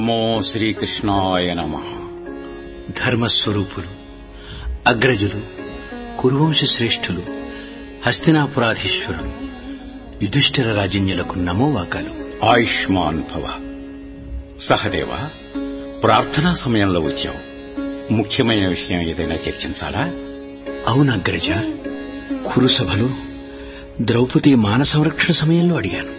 నమో శ్రీకృష్ణాయ నమ ధర్మస్వరూపులు అగ్రజులు కురువంశ శ్రేష్ఠులు హస్తినాపురాధీశ్వరులు యుధిష్ఠిర రాజన్యులకు నమోవాకాలు ఆయుష్మాన్ భవ సహదేవ ప్రార్థనా సమయంలో వచ్చావు ముఖ్యమైన విషయం ఏదైనా చర్చించాలా అవును అగ్రజ కురుసభలో ద్రౌపది మాన సంరక్షణ సమయంలో అడిగాను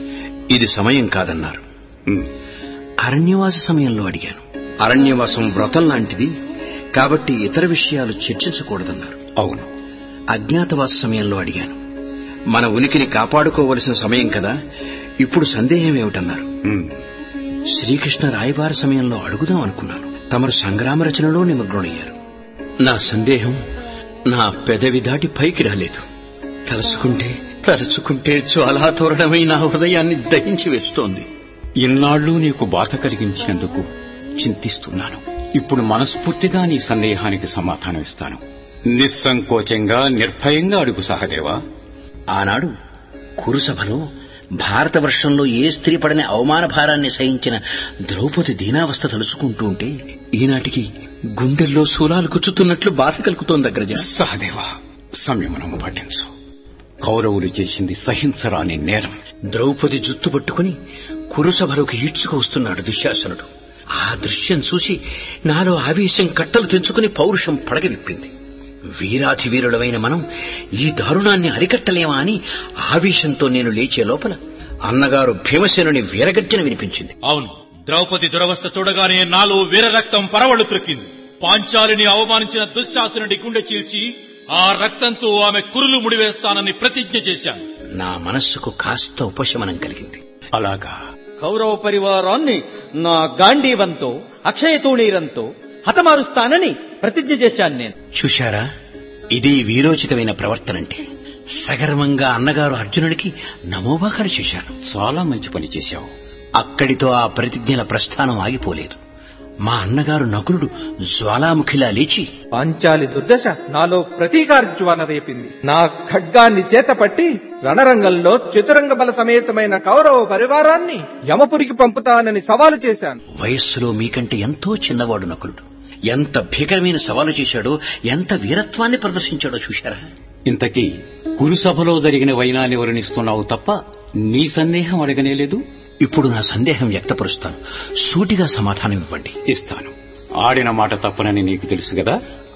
ఇది సమయం కాదన్నారు ఉమ్, అరణ్యవాస సమయంలో అడిగాను అరణ్యవాసం వ్రతం లాంటిది కాబట్టి ఇతర విషయాలు చర్చించకూడదన్నారు అవును అజ్ఞాతవాస సమయంలో అడిగాను మన ఉనికిని కాపాడుకోవలసిన సమయం కదా ఇప్పుడు సందేహం ఏమిటన్నారు ఉమ్, శ్రీకృష్ణ రాయబార సమయంలో అడుగుదాం అనుకున్నాను తమరు సంగ్రామ రచనలో నిమగ్నమయ్యారు నా సందేహం నా పెదవి దాటి పైకి రాలేదు తలుచుకుంటే తలుచుకుంటే జ్వాలాతోరణమై నా హృదయాన్ని దహించి వేస్తోంది ఇన్నాళ్ళు నీకు బాధ కలిగించినందుకు చింతిస్తున్నాను ఇప్పుడు మనస్ఫూర్తిగా నీ సందేహానికి సమాధానం ఇస్తాను నిస్సంకోచంగా నిర్భయంగా అడుగు సహదేవా ఆనాడు కురుసభలో భారతవర్షంలో ఏ స్త్రీ పడని అవమాన భారాన్ని సహించిన ద్రౌపది దీనావస్థ తలుచుకుంటూ ఉంటే ఈనాటికి గుండెల్లో శూలాలు గుచ్చుతున్నట్లు బాధ కలుగుతోంది అగ్రజ సహదేవా సంయమనం పాటించు కౌరవులు చేసింది సహించరాని నేరం ద్రౌపది జుత్తు పట్టుకుని కురుసభలోకి ఈడ్చుకు వస్తున్నాడు దుశ్శాసనుడు ఆ దృశ్యం చూసి నాలో ఆవేశం కట్టలు తెంచుకుని పౌరుషం పడగవిప్పింది వీరాధి వీరుడమైన మనం ఈ దారుణాన్ని అరికట్టలేమా అని ఆవేశంతో నేను లేచే లోపల అన్నగారు భీమసేనుని వీరగర్జన వినిపించింది అవును ద్రౌపది దురవస్థ చూడగానే నాలో వీర రక్తం పరవళ్లు త్రొక్కింది పాంచాలిని అవమానించిన దుశ్శాసనుడి గుండె చీల్చి ఆ రక్తంతో ఆమె కురులు ముడివేస్తానని ప్రతిజ్ఞ చేశాను నా మనస్సుకు కాస్త ఉపశమనం కలిగింది అలాగా కౌరవ పరివారాన్ని నా గాంధీవంతో అక్షయ తూణీరంతో హతమారుస్తానని ప్రతిజ్ఞ చేశాను నేను చూశారా ఇది వీరోచితమైన ప్రవర్తనంటే సగర్వంగా అన్నగారు అర్జునుడికి నమోవాకాలు చేశారు చాలా మంచి పని చేశావు అక్కడితో ఆ ప్రతిజ్ఞల ప్రస్థానం ఆగిపోలేదు మా అన్నగారు నకులుడు జ్వాలాముఖిలా లేచి పాంచాలి దుర్దశ నాలో ప్రతీకారజ్వాల రేపింది నా ఖడ్గాన్ని చేతపట్టి రణరంగంలో చతురంగ బల సమేతమైన కౌరవ పరివారాన్ని యమపురికి పంపుతానని సవాలు చేశాను వయస్సులో మీకంటే ఎంతో చిన్నవాడు నకులుడు ఎంత భీకరమైన సవాలు చేశాడో ఎంత వీరత్వాన్ని ప్రదర్శించాడో చూశారా ఇంతకీ కురుసభలో జరిగిన వైనాన్ని వర్ణిస్తున్నావు తప్ప నీ సందేహం అడగనేలేదు ఇప్పుడు నా సందేహం వ్యక్తపరుస్తాను సూటిగా సమాధానం ఇవ్వండి ఇస్తాను ఆడిన మాట తప్పనని నీకు తెలుసు కదా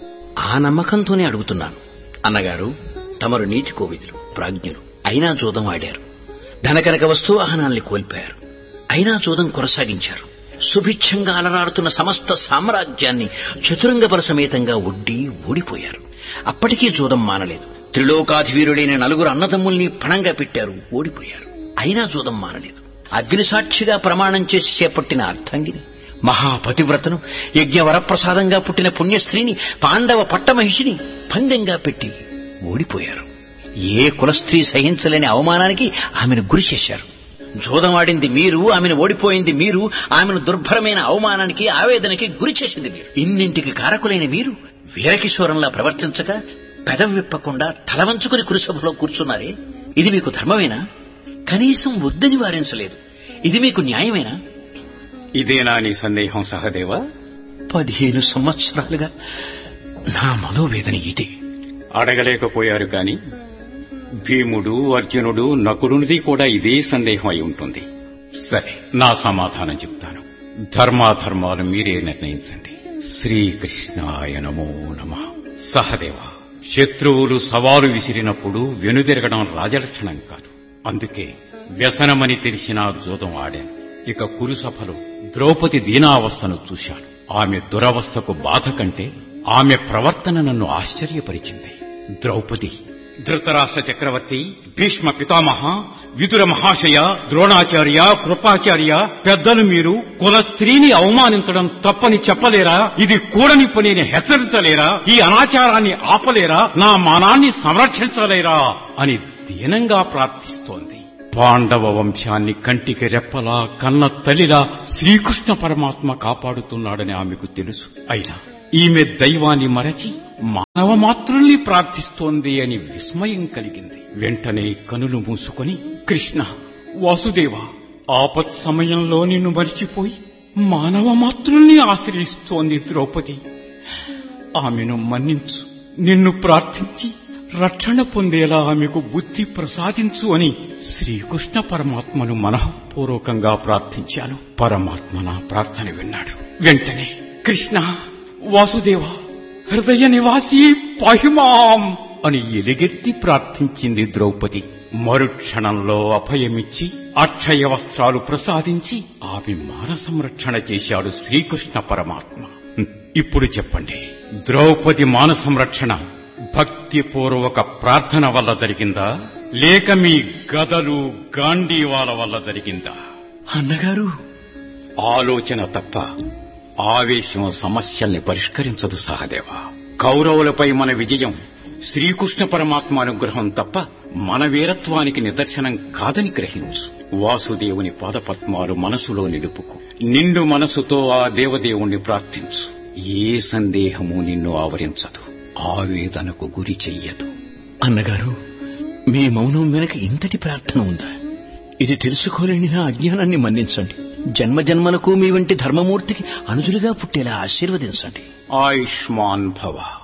ఆ నమ్మకంతోనే అడుగుతున్నాను అన్నగారు తమరు నీతి కోవిదులు ప్రాజ్ఞులు అయినా జూదం ఆడారు ధనకనక వస్తువాహనాల్ని కోల్పోయారు అయినా జూదం కొనసాగించారు సుభిక్షంగా అలరాడుతున్న సమస్త సామ్రాజ్యాన్ని చతురంగబల సమేతంగా ఒడ్డి ఓడిపోయారు అప్పటికీ జూదం మానలేదు త్రిలోకాధివీరుడైన నలుగురు అన్నదమ్ముల్ని పణంగా పెట్టారు ఓడిపోయారు అయినా జూదం మానలేదు అగ్నిసాక్షిగా ప్రమాణం చేసి చేపట్టిన అర్థంగిని మహాపతివ్రతను యజ్ఞవరప్రసాదంగా పుట్టిన పుణ్యస్త్రీని పాండవ పట్టమహిషిని పందెంగా పెట్టి ఓడిపోయారు ఏ కులస్త్రీ సహించలేని అవమానానికి ఆమెను గురి చేశారు జోదమాడింది మీరు ఆమెను ఓడిపోయింది మీరు ఆమెను దుర్భరమైన అవమానానికి ఆవేదనకి గురి చేసింది మీరు ఇన్నింటికి కారకులైన మీరు వీరకిశోరంలా ప్రవర్తించక పెదవి విప్పకుండా తలవంచుకుని కురుసభలో కూర్చున్నారే ఇది మీకు ధర్మమేనా కనీసం వద్దని వారించలేదు ఇది మీకు న్యాయమేనా ఇదేనా నీ సందేహం సహదేవా పదిహేను సంవత్సరాలుగా నా మనోవేదన ఇదే అడగలేకపోయారు కాని భీముడు అర్జునుడు నకులునిది కూడా ఇదే సందేహం అయి ఉంటుంది సరే నా సమాధానం చెప్తాను ధర్మాధర్మాలు మీరే నిర్ణయించండి శ్రీకృష్ణాయ నమో నమ సహదేవ శత్రువులు సవాలు విసిరినప్పుడు వెనుదిరగడం రాజలక్షణం కాదు అందుకే వ్యసనమని తెలిసిన జూదం ఆడాను ఇక కురుసభలో ద్రౌపది దీనావస్థను చూశాను ఆమె దురవస్థకు బాధ కంటే ఆమె ప్రవర్తన నన్ను ఆశ్చర్యపరిచింది ద్రౌపది ధృతరాష్ట్ర చక్రవర్తి భీష్మ పితామహ విదుర మహాశయ ద్రోణాచార్య కృపాచార్య పెద్దలు మీరు కుల స్త్రీని అవమానించడం తప్పని చెప్పలేరా ఇది కూడని పనిని హెచ్చరించలేరా ఈ అనాచారాన్ని ఆపలేరా నా మానాన్ని సంరక్షించలేరా అని దీనంగా ప్రార్థిస్తోంది పాండవ వంశాన్ని కంటికి రెప్పలా కన్న తల్లిలా శ్రీకృష్ణ పరమాత్మ కాపాడుతున్నాడని ఆమెకు తెలుసు అయినా ఈమె దైవాన్ని మరచి మానవ మాతృల్ని ప్రార్థిస్తోంది అని విస్మయం కలిగింది వెంటనే కనులు మూసుకొని కృష్ణ వాసుదేవ ఆపత్ సమయంలో నిన్ను మరిచిపోయి మానవ మాతృల్ని ఆశ్రయిస్తోంది ద్రౌపది ఆమెను మన్నించు నిన్ను ప్రార్థించి రక్షణ పొందేలా ఆమెకు బుద్ధి ప్రసాదించు అని శ్రీకృష్ణ పరమాత్మను మనఃపూర్వకంగా ప్రార్థించాను పరమాత్మ నా ప్రార్థన విన్నాడు వెంటనే కృష్ణ వాసుదేవ హృదయ నివాసి పాహిమాం అని ఎలుగెత్తి ప్రార్థించింది ద్రౌపది మరుక్షణంలో అభయమిచ్చి అక్షయ వస్త్రాలు ప్రసాదించి ఆమె మాన సంరక్షణ చేశాడు శ్రీకృష్ణ పరమాత్మ హ్మ్. ఇప్పుడు చెప్పండి ద్రౌపది మాన సంరక్షణ భక్తిపూర్వక ప్రార్థన వల్ల జరిగిందా లేక మీ గదలు గాంధీవాల వల్ల జరిగిందా అన్నగారు ఆలోచన తప్ప ఆవేశం సమస్యల్ని పరిష్కరించదు సహదేవ కౌరవులపై మన విజయం శ్రీకృష్ణ పరమాత్మ అనుగ్రహం తప్ప మన వీరత్వానికి నిదర్శనం కాదని గ్రహించు వాసుదేవుని పాదపద్మాలు మనసులో నిలుపుకు నిండు మనసుతో ఆ దేవదేవుణ్ణి ప్రార్థించు ఏ సందేహము నిన్ను ఆవరించదు ఆవేదనకు గురి చెయ్యదు అన్నగారు మీ మౌనం వెనక ఇంతటి ప్రార్థన ఉందా ఇది తెలుసుకోలేని నా అజ్ఞానాన్ని మన్నించండి జన్మ జన్మలకు మీ వంటి ధర్మమూర్తికి అనుజులుగా పుట్టేలా ఆశీర్వదించండి ఆయుష్మాన్ భవ